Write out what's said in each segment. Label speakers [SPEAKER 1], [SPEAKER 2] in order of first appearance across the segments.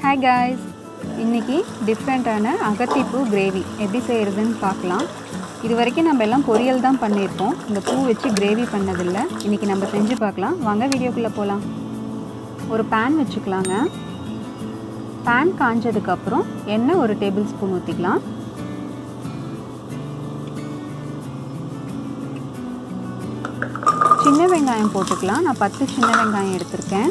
[SPEAKER 1] hi guys இன்னைக்கு டிஃப்ரெண்ட்டான அகத்திப்பூ gravy எப்படி செய்கிறதுன்னு பார்க்கலாம் இது வரைக்கும் நம்ம எல்லாம் பொரியல் தான் பண்ணியிருக்கோம் இந்த பூ வச்சு கிரேவி பண்ணதில்லை இன்றைக்கி நம்ம செஞ்சு பார்க்கலாம் வாங்க வீடியோக்குள்ளே போகலாம் ஒரு பேன் வச்சுக்கலாங்க பேன் காஞ்சதுக்கப்புறம் எண்ணெய் ஒரு டேபிள் ஸ்பூன் ஊற்றிக்கலாம் சின்ன வெங்காயம் போட்டுக்கலாம் நான் பத்து சின்ன வெங்காயம் எடுத்திருக்கேன்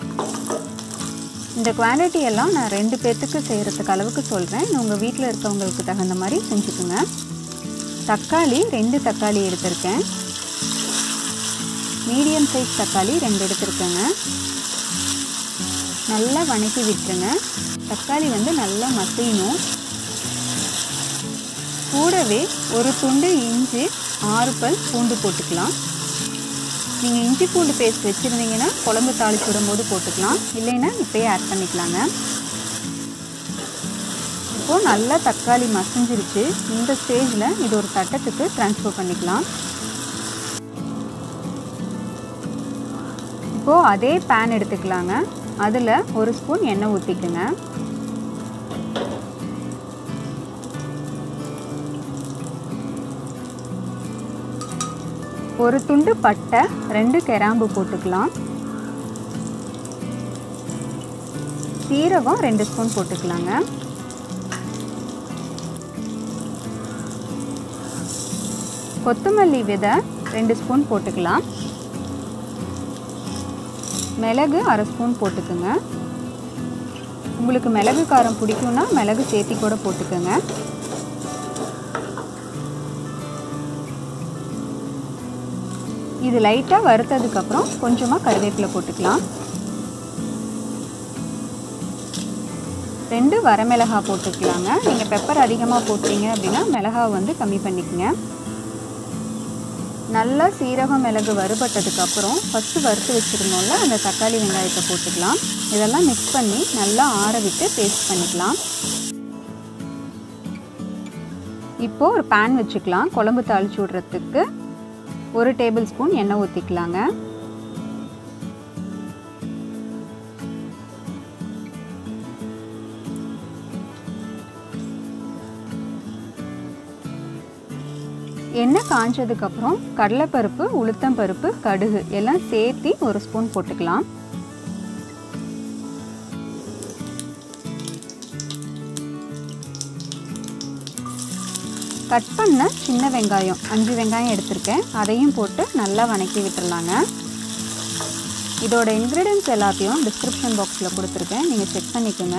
[SPEAKER 1] இந்த குவான்டிட்டி எல்லாம் நான் ரெண்டு பேர்த்துக்கு செய்கிறதுக்கு அளவுக்கு சொல்கிறேன் உங்கள் வீட்டில் இருக்கவங்களுக்கு தகுந்த மாதிரி செஞ்சுக்குங்க தக்காளி ரெண்டு தக்காளி எடுத்திருக்கேன் மீடியம் சைஸ் தக்காளி ரெண்டு எடுத்திருக்கேங்க நல்லா வணக்கி விட்டுருங்க தக்காளி வந்து நல்லா மசியணும் கூடவே ஒரு துண்டு இஞ்சி ஆறு பல் பூண்டு போட்டுக்கலாம் நீங்கள் இஞ்சி பூண்டு பேஸ்ட் வச்சுருந்தீங்கன்னா குழம்பு தாளிச்சு விடும்போது போட்டுக்கலாம் இல்லைன்னா இப்போயே ஆட் பண்ணிக்கலாங்க இப்போது நல்லா தக்காளி மசிஞ்சிருச்சு இந்த ஸ்டேஜில் இது ஒரு தட்டத்துக்கு ட்ரான்ஸ்ஃபர் பண்ணிக்கலாம் இப்போது அதே பேன் எடுத்துக்கலாங்க அதில் ஒரு ஸ்பூன் எண்ணெய் ஊற்றிக்குங்க ஒரு துண்டு பட்டை ரெண்டு கிராம்பு போட்டுக்கலாம் சீரகம் ரெண்டு ஸ்பூன் போட்டுக்கலாங்க கொத்தமல்லி விதை ரெண்டு ஸ்பூன் போட்டுக்கலாம் மிளகு அரை ஸ்பூன் போட்டுக்குங்க உங்களுக்கு மிளகு காரம் பிடிக்கும்னா மிளகு சேர்த்தி கூட போட்டுக்கோங்க இது லைட்டாக வறுத்ததுக்கப்புறம் கொஞ்சமாக கருவேப்பிலை போட்டுக்கலாம் ரெண்டு வரமிளகா போட்டுக்கலாங்க நீங்கள் பெப்பர் அதிகமாக போட்டீங்க அப்படின்னா மிளகா வந்து கம்மி பண்ணிக்கங்க நல்லா சீரகம் மிளகு வறுபட்டதுக்கப்புறம் ஃபஸ்ட்டு வறுத்து வச்சுருந்தோம்ல அந்த தக்காளி வெங்காயத்தை போட்டுக்கலாம் இதெல்லாம் மிக்ஸ் பண்ணி நல்லா ஆற விட்டு பேஸ்ட் பண்ணிக்கலாம் இப்போது ஒரு பேன் வச்சுக்கலாம் குழம்பு தாளிச்சு விட்றதுக்கு ஒரு டேபிள் ஸ்பூன் எண்ணெய் ஊற்றிக்கலாங்க எண்ணெய் காஞ்சதுக்கப்புறம் கடலைப்பருப்பு உளுத்தம்பருப்பு கடுகு எல்லாம் சேர்த்தி ஒரு ஸ்பூன் போட்டுக்கலாம் கட் பண்ண சின்ன வெங்காயம் அஞ்சு வெங்காயம் எடுத்திருக்கேன் அதையும் போட்டு நல்லா வணக்கி விட்டுடலாங்க இதோட இன்க்ரீடியன்ஸ் எல்லாத்தையும் டிஸ்கிரிப்ஷன் பாக்ஸில் கொடுத்துருக்கேன் நீங்கள் செக் பண்ணிக்கோங்க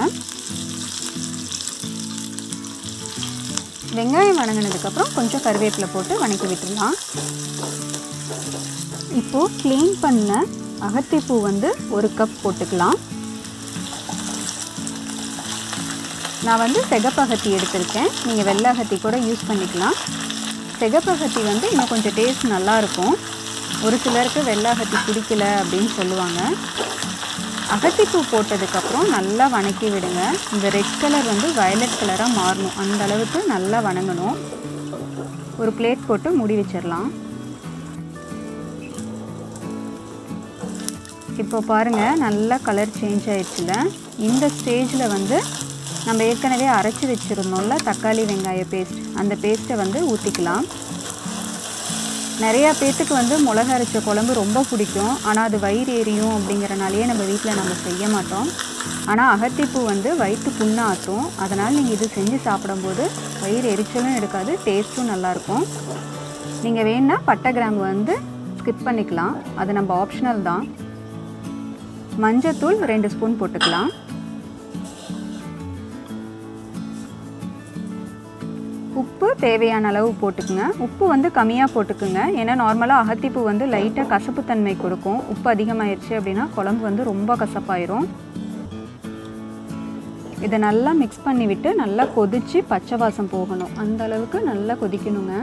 [SPEAKER 1] வெங்காயம் வணங்கினதுக்கப்புறம் கொஞ்சம் கருவேப்பிலை போட்டு வணக்கி விட்டுடலாம் இப்போது க்ளீன் பண்ண அகத்திப்பூ வந்து ஒரு கப் போட்டுக்கலாம் நான் வந்து செகப்பகத்தி எடுத்திருக்கேன் நீங்கள் வெள்ளை அகத்தி கூட யூஸ் பண்ணிக்கலாம் செகப்பகத்தி வந்து இன்னும் கொஞ்சம் டேஸ்ட் நல்லாயிருக்கும் ஒரு சிலருக்கு வெள்ளை அகத்தி பிடிக்கல அப்படின்னு சொல்லுவாங்க அகத்திப்பூ போட்டதுக்கப்புறம் நல்லா வணக்கி விடுங்க இந்த ரெட் கலர் வந்து வயலட் கலராக மாறணும் அந்த அளவுக்கு நல்லா வணங்கணும் ஒரு பிளேட் போட்டு மூடி வச்சிடலாம் இப்போ பாருங்கள் நல்லா கலர் சேஞ்ச் ஆயிடுச்சுல இந்த ஸ்டேஜில் வந்து நம்ம ஏற்கனவே அரைச்சி வச்சுருந்தோம்ல தக்காளி வெங்காய பேஸ்ட் அந்த பேஸ்ட்டை வந்து ஊற்றிக்கலாம் நிறையா பேர்த்துக்கு வந்து மிளகா அரைச்ச குழம்பு ரொம்ப பிடிக்கும் ஆனால் அது வயிறு எரியும் அப்படிங்கிறனாலேயே நம்ம வீட்டில் நம்ம செய்ய மாட்டோம் ஆனால் அகத்திப்பூ வந்து வயிற்று புண்ணாற்றும் அதனால் நீங்கள் இது செஞ்சு சாப்பிடும்போது வயிறு எரிச்சலும் எடுக்காது டேஸ்ட்டும் நல்லாயிருக்கும் நீங்கள் வேணா பட்டை கிராம்பு வந்து ஸ்கிப் பண்ணிக்கலாம் அது நம்ம ஆப்ஷனல் தான் மஞ்சத்தூள் ரெண்டு ஸ்பூன் போட்டுக்கலாம் உப்பு தேவையான அளவு போட்டுக்குங்க உப்பு வந்து கம்மியாக போட்டுக்குங்க ஏன்னா நார்மலாக அகத்திப்பூ வந்து லைட்டாக கசப்புத்தன்மை கொடுக்கும் உப்பு அதிகமாகிடுச்சு அப்படின்னா குழம்பு வந்து ரொம்ப கசப்பாயிரும் இதை நல்லா மிக்ஸ் பண்ணி விட்டு நல்லா கொதித்து பச்சை வாசம் போகணும் அந்த அளவுக்கு நல்லா கொதிக்கணுங்க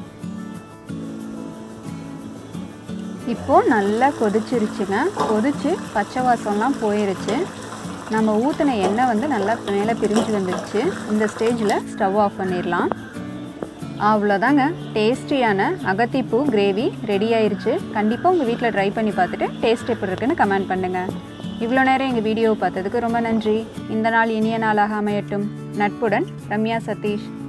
[SPEAKER 1] இப்போது நல்லா கொதிச்சிருச்சுங்க கொதித்து பச்சை வாசம்லாம் போயிருச்சு நம்ம ஊற்றின எண்ணெய் வந்து நல்லா மேலே பிரிஞ்சு வந்துடுச்சு இந்த ஸ்டேஜில் ஸ்டவ் ஆஃப் பண்ணிடலாம் அவ்வளோதாங்க டேஸ்டியான அகத்திப்பூ கிரேவி ரெடி ஆயிருச்சு கண்டிப்பாக உங்கள் வீட்டில் ட்ரை பண்ணி பார்த்துட்டு டேஸ்ட் எப்படி இருக்குன்னு கமெண்ட் பண்ணுங்கள் இவ்வளோ நேரம் எங்கள் வீடியோவை பார்த்ததுக்கு ரொம்ப நன்றி இந்த நாள் இனிய நாளாக அமையட்டும் நட்புடன் ரம்யா சதீஷ்